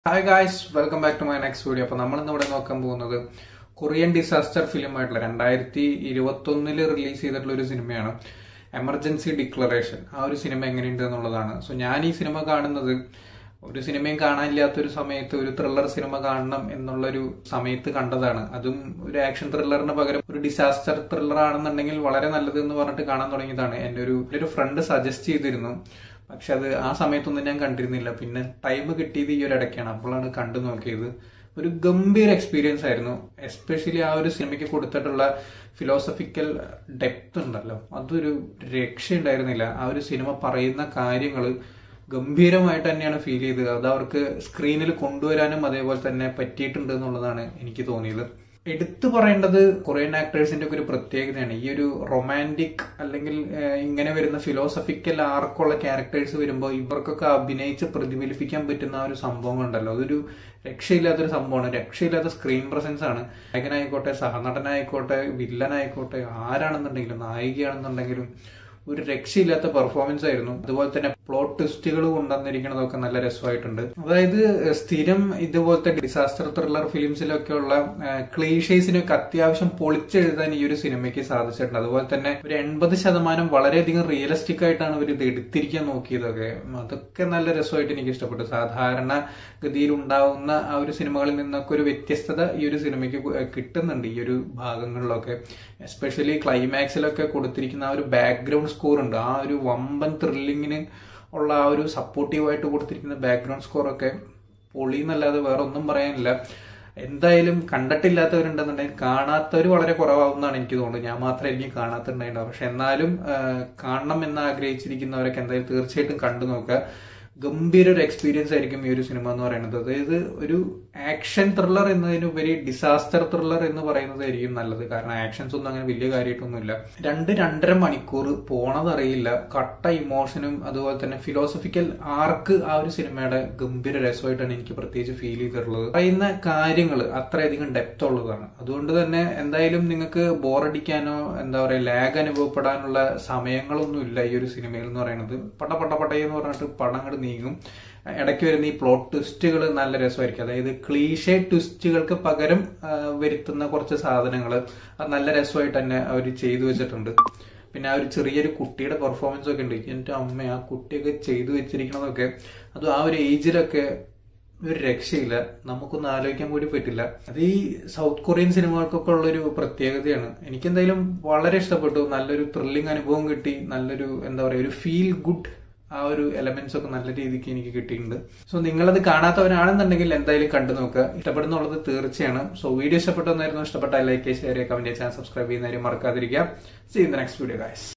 hi guys welcome back to my next video അപ്പൊ നമ്മൾ ഇന്ന് ഇവിടെ നോക്കാൻ പോകുന്നത് കൊറിയൻ ഡിസാസ്റ്റർ ഫിലിം ആയിട്ടുള്ള രണ്ടായിരത്തി ഇരുപത്തി ഒന്നില് റിലീസ് ചെയ്തിട്ടുള്ള ഒരു സിനിമയാണ് എമർജൻസി ഡിക്ലറേഷൻ ആ ഒരു സിനിമ എങ്ങനെയുണ്ട് എന്നുള്ളതാണ് സോ ഞാൻ ഈ സിനിമ കാണുന്നത് ഒരു സിനിമയും കാണാനില്ലാത്ത ഒരു സമയത്ത് ഒരു ത്രില്ലർ സിനിമ കാണണം എന്നുള്ളൊരു സമയത്ത് കണ്ടതാണ് അതും ഒരു ആക്ഷൻ ത്രില്ലറിന് പകരം ഒരു ഡിസാസ്റ്റർ ത്രില്ലർ ആണെന്നുണ്ടെങ്കിൽ വളരെ നല്ലത് എന്ന് പറഞ്ഞിട്ട് കാണാൻ തുടങ്ങിയതാണ് എൻ്റെ ഒരു എൻ്റെ ഒരു ഫ്രണ്ട് സജസ്റ്റ് ചെയ്തിരുന്നു പക്ഷെ അത് ആ സമയത്തൊന്നും ഞാൻ കണ്ടിരുന്നില്ല പിന്നെ ടൈം കിട്ടിയത് ഈ ഒരു ഇടയ്ക്കാണ് അപ്പോഴാണ് കണ്ടു നോക്കിയത് ഒരു ഗംഭീര എക്സ്പീരിയൻസ് ആയിരുന്നു എസ്പെഷ്യലി ആ ഒരു സിനിമയ്ക്ക് കൊടുത്തിട്ടുള്ള ഫിലോസഫിക്കൽ ഡെപ്ത് ഉണ്ടല്ലോ അതൊരു രക്ഷയുണ്ടായിരുന്നില്ല ആ ഒരു സിനിമ പറയുന്ന കാര്യങ്ങൾ ഗംഭീരമായിട്ട് തന്നെയാണ് ഫീൽ ചെയ്തത് അത് അവർക്ക് സ്ക്രീനിൽ കൊണ്ടുവരാനും അതേപോലെ തന്നെ പറ്റിയിട്ടുണ്ട് എന്നുള്ളതാണ് എനിക്ക് തോന്നിയത് എടുത്തു പറയേണ്ടത് കൊറിയൻ ആക്ടേഴ്സിന്റെ ഒക്കെ ഒരു പ്രത്യേകതയാണ് ഈ ഒരു റൊമാൻറ്റിക് അല്ലെങ്കിൽ ഏഹ്, ഇങ്ങനെ വരുന്ന ഫിലോസഫിക്കൽ ആർക്കുള്ള ക്യാരക്ടേഴ്സ് വരുമ്പോൾ ഇവർക്കൊക്കെ അഭിനയിച്ച് പ്രതിഫലിപ്പിക്കാൻ പറ്റുന്ന ആ ഒരു സംഭവം ഉണ്ടല്ലോ അതൊരു രക്ഷയില്ലാത്തൊരു സംഭവമാണ് രക്ഷയില്ലാത്ത സ്ക്രീൻ പ്രസൻസ് ആണ് നായകനായിക്കോട്ടെ സഹനടനായിക്കോട്ടെ വില്ലനായിക്കോട്ടെ ആരാണെന്നുണ്ടെങ്കിലും നായികയാണെന്നുണ്ടെങ്കിലും ഒരു രക്ഷയില്ലാത്ത പെർഫോമൻസ് ആയിരുന്നു അതുപോലെ തന്നെ പ്ലോട്ട് ട്വിസ്റ്റുകൾ കൊണ്ടുവന്നിരിക്കുന്നതൊക്കെ നല്ല രസമായിട്ടുണ്ട് അതായത് സ്ഥിരം ഇതുപോലത്തെ ഡിസാസ്റ്റർ ത്രില്ലർ ഫിലിംസിലൊക്കെയുള്ള ക്ലീഷേസിനൊക്കെ അത്യാവശ്യം പൊളിച്ചെഴുതാൻ ഈ ഒരു സിനിമയ്ക്ക് സാധിച്ചിട്ടുണ്ട് അതുപോലെ തന്നെ ഒരു എൺപത് ശതമാനം വളരെയധികം റിയലിസ്റ്റിക് ആയിട്ടാണ് ഇവർ ഇത് എടുത്തിരിക്കാൻ നോക്കിയതൊക്കെ അതൊക്കെ നല്ല രസമായിട്ട് എനിക്ക് ഇഷ്ടപ്പെട്ടു സാധാരണ ഗതിയിൽ ഉണ്ടാവുന്ന ആ ഒരു സിനിമകളിൽ നിന്നൊക്കെ ഒരു വ്യത്യസ്തത ഈ ഒരു സിനിമയ്ക്ക് കിട്ടുന്നുണ്ട് ഈ ഒരു ഭാഗങ്ങളിലൊക്കെ എസ്പെഷ്യലി ക്ലൈമാക്സിലൊക്കെ കൊടുത്തിരിക്കുന്ന ആ ഒരു ബാക്ക്ഗ്രൗണ്ട് സ്കോർ ഉണ്ട് ആ ഒരു വമ്പൻ ത്രില്ലിങ്ങിന് ഉള്ള ആ ഒരു സപ്പോർട്ടീവായിട്ട് കൊടുത്തിരിക്കുന്ന ബാക്ക്ഗ്രൗണ്ട് സ്കോറൊക്കെ പൊളി എന്നല്ലാതെ വേറെ ഒന്നും പറയാനില്ല എന്തായാലും കണ്ടിട്ടില്ലാത്തവരുണ്ടെന്നുണ്ടെങ്കിൽ കാണാത്തവർ വളരെ കുറവാകുമെന്നാണ് എനിക്ക് തോന്നുന്നത് ഞാൻ മാത്രമേ എനിക്ക് കാണാത്തുണ്ടായിട്ടുണ്ടാവും പക്ഷെ എന്നാലും ആ, കാണണം എന്ന് ആഗ്രഹിച്ചിരിക്കുന്നവരൊക്കെ എന്തായാലും തീർച്ചയായിട്ടും കണ്ടു നോക്കുക ഗംഭീര ഒരു എക്സ്പീരിയൻസ് ആയിരിക്കും ഈ ഒരു സിനിമ എന്ന് പറയുന്നത് അതായത് ഒരു ആക്ഷൻ ത്രില്ലർ എന്നതിനുപരി ഡിസാസ്റ്റർ ത്രില്ലർ എന്ന് പറയുന്നതായിരിക്കും നല്ലത് കാരണം ആക്ഷൻസ് ഒന്നും അങ്ങനെ വലിയ കാര്യമായിട്ടൊന്നുമില്ല രണ്ട് രണ്ടര മണിക്കൂർ പോണതറിയില്ല കട്ട ഇമോഷനും അതുപോലെ തന്നെ ഫിലോസഫിക്കൽ ആർക്ക് ആ ഒരു സിനിമയുടെ ഗംഭീര രസമായിട്ടാണ് എനിക്ക് പ്രത്യേകിച്ച് ഫീൽ ചെയ്തിട്ടുള്ളത് പറയുന്ന കാര്യങ്ങൾ അത്രയധികം ഡെപ്ത് ഉള്ളതാണ് അതുകൊണ്ട് തന്നെ എന്തായാലും നിങ്ങൾക്ക് ബോറടിക്കാനോ എന്താ പറയുക ലാഗ് അനുഭവപ്പെടാനുള്ള സമയങ്ങളൊന്നും ഇല്ല ഈ ഒരു സിനിമയിൽ എന്ന് പറയുന്നത് പട്ട പട്ട പട്ടയെന്ന് പറഞ്ഞിട്ട് പടം അങ്ങോട്ട് നീങ്ങും ഇടയ്ക്ക് വരുന്ന ഈ പ്ലോട്ട് ട്വിസ്റ്റുകൾ നല്ല രസമായിരിക്കും അതായത് ക്ലീഷേ ട്വിസ്റ്റുകൾക്ക് പകരം ആ, വരുത്തുന്ന കുറച്ച് സാധനങ്ങൾ അത് നല്ല രസമായിട്ട് തന്നെ അവർ ചെയ്തു വെച്ചിട്ടുണ്ട് പിന്നെ ആ ഒരു ചെറിയൊരു കുട്ടിയുടെ പെർഫോമൻസ് ഒക്കെ ഉണ്ട് എൻ്റെ അമ്മ ആ കുട്ടിയൊക്കെ ചെയ്തു വെച്ചിരിക്കണതൊക്കെ അത് ആ ഒരു ഏജിലൊക്കെ ഒരു രക്ഷയില്ല നമുക്കൊന്നും ആലോചിക്കാൻ കൂടി പറ്റില്ല അത് ഈ സൗത്ത് കൊറിയൻ സിനിമകൾക്കൊക്കെ ഉള്ളൊരു പ്രത്യേകതയാണ് എനിക്ക് എന്തായാലും വളരെ ഇഷ്ടപ്പെട്ടു നല്ലൊരു ത്രില്ലിംഗ് അനുഭവം കിട്ടി നല്ലൊരു എന്താ പറയുക ഒരു ഫീൽ ഗുഡ് ആ ഒരു എലമെന്റ്സ് ഒക്കെ നല്ല രീതിക്ക് എനിക്ക് കിട്ടിയിട്ടുണ്ട് സോ നിങ്ങളത് കാണാത്തവരാണെന്നുണ്ടെങ്കിൽ എന്തായാലും കണ്ടു നോക്കുക ഇഷ്ടപ്പെടുന്നുള്ളത് തീർച്ചയാണ് സോ വീഡിയോ ഇഷ്ടപ്പെട്ടെന്നായിരുന്നു ഇഷ്ടപ്പെട്ട ലൈക്ക് ഷെയർ ചെയ്യുക കമന്റ് ചാനൽ സബ്സ്ക്രൈബ് ചെയ്യുന്ന കാര്യം മറക്കാതിരിക്കുക see in the next video guys